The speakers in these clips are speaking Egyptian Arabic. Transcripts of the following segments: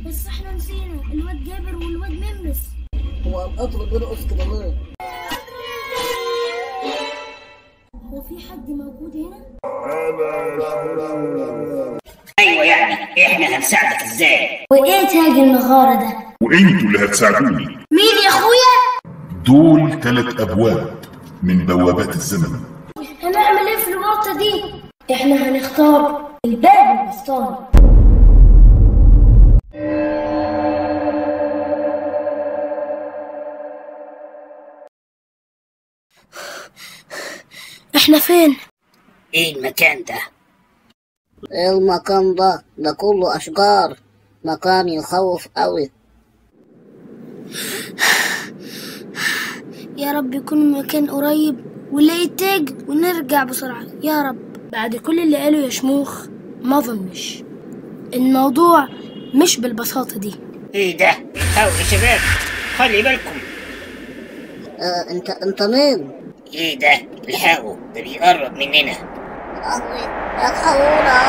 بس احنا نسينا الواد جابر والواد ممس هو القطر بيرقص كده ليه؟ هو في حد موجود هنا؟ ايوه يعني احنا هنساعدك ازاي وايه تاج النهارده ده؟ وانتوا اللي هتساعدوني مين يا اخويا؟ دول ثلاث ابواب من بوابات الزمن هنعمل ايه في الورطة دي؟ احنا هنختار الباب الوسطاني احنا فين؟ ايه المكان ده ايه المكان ده؟ ده كله أشجار مكان يخوف قوي يا رب يكون مكان قريب ونلاقي التاج ونرجع بسرعة يا رب بعد كل اللي قاله يا شموخ ما اظنش الموضوع مش بالبساطة دي ايه ده الحقوا يا شباب خلي بالكم آه انت انت مين؟ ايه ده الحقوا ده بيقرب مننا أخوي الحقونا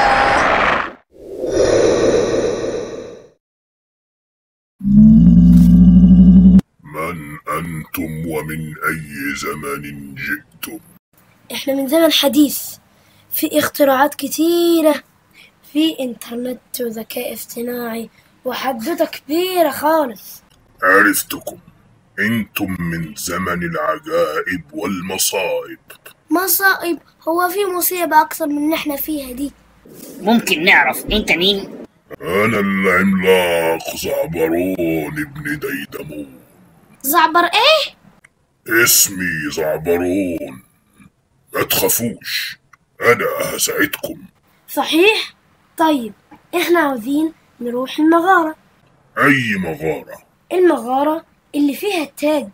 من انتم ومن اي زمن جئتم احنا من زمن حديث في اختراعات كتيرة في انترنت وذكاء اصطناعي وحدوتة كبيرة خالص عرفتكم انتم من زمن العجائب والمصائب مصائب هو في مصيبة أكثر من اللي احنا فيها دي ممكن نعرف انت مين انا العملاق زعبرون ابن ديدمون زعبر ايه؟ اسمي زعبرون ما تخافوش انا هساعدكم صحيح؟ طيب احنا عاوزين نروح المغارة اي مغاره المغارة اللي فيها التاج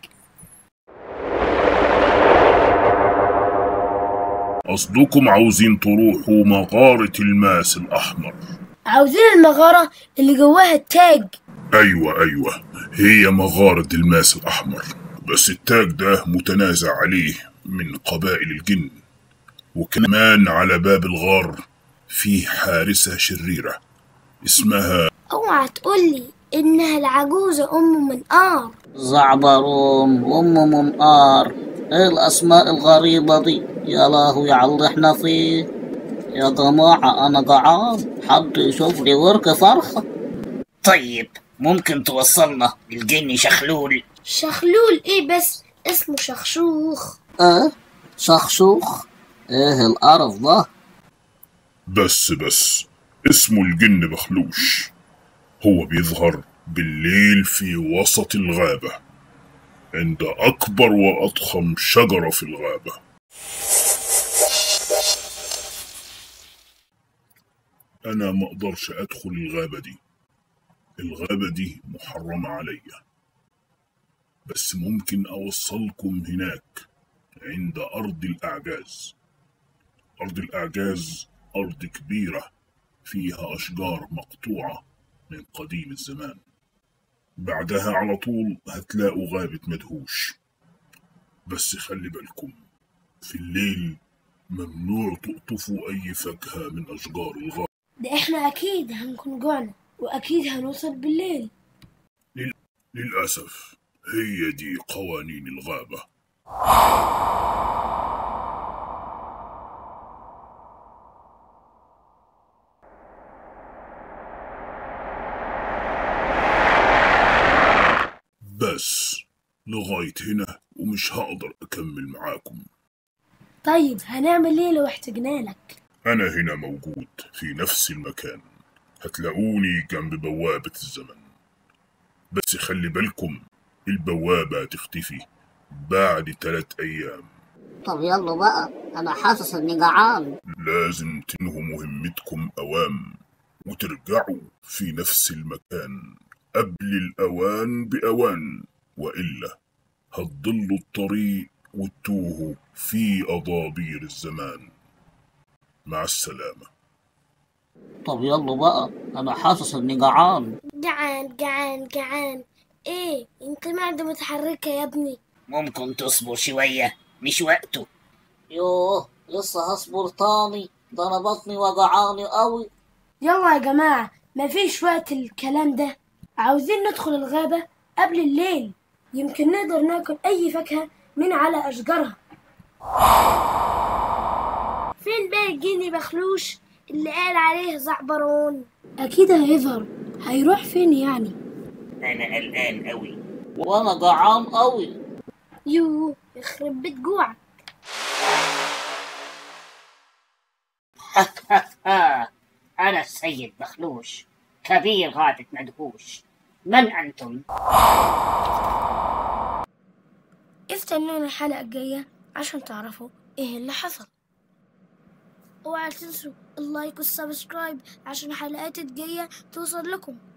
قصدكم عاوزين تروحوا مغاره الماس الاحمر عاوزين المغارة اللي جواها التاج ايوه ايوه هي مغاره الماس الاحمر بس التاج ده متنازع عليه من قبائل الجن وكمان على باب الغار فيه حارسه شريره اسمها اوعى تقولي انها العجوزة ام منقار زعبرون وأم منقار ايه الأسماء الغريبة دي؟ يا لهوي على اللي احنا فيه يا جماعة أنا جعان حد يشوف لي ورك فرخة طيب ممكن توصلنا للجن شخلول شخلول ايه بس اسمه شخشوخ ايه شخشوخ ايه القرف ده بس بس اسمه الجن بخلوش هو بيظهر بالليل في وسط الغابة عند أكبر وأضخم شجرة في الغابة أنا ما أقدرش أدخل الغابة دي الغابة دي محرمة عليا بس ممكن أوصلكم هناك عند أرض الأعجاز أرض الأعجاز أرض كبيرة فيها أشجار مقطوعة من قديم الزمان بعدها على طول هتلاقوا غابة مدهوش بس خلي بالكم في الليل ممنوع تقطفوا أي فاكهة من أشجار الغابة ده احنا اكيد هنكون جوعنا واكيد هنوصل بالليل للأسف هي دي قوانين الغابة بس لغاية هنا ومش هقدر أكمل معاكم طيب هنعمل ايه لو احتجنا لك أنا هنا موجود في نفس المكان هتلاقوني جنب بوابة الزمن بس خلي بالكم البوابة تختفي بعد تلات أيام طب يلا بقى أنا حاسس إني جعان لازم تنهوا مهمتكم أوام وترجعوا في نفس المكان قبل الأوان بأوان وإلا هتضلوا الطريق وتوهوا في أضابير الزمان مع السلامة طب يلا بقى أنا حاسس إني جعان جعان جعان جعان ايه انت معدة متحركة يا ابني ممكن تصبر شوية مش وقته يوه لسه هصبر تاني ده أنا بطني وجعاني قوي يلا يا جماعة مفيش وقت الكلام ده عاوزين ندخل الغابة قبل الليل يمكن نقدر ناكل أي فاكهة من على أشجارها فين بقى الجني بخلوش اللي قال عليه زعبرون أكيد هيظهر هيروح فين يعني انا قلقان قوي وانا جعان قوي يو يخرب بيت جوعك انا السيد بخلوش كبير غابة مدهوش من انتم استنونا الحلقة الجاية عشان تعرفوا ايه اللي حصل اوعى تنسوا اللايك والسبسكرايب عشان الحلقات الجاية توصل لكم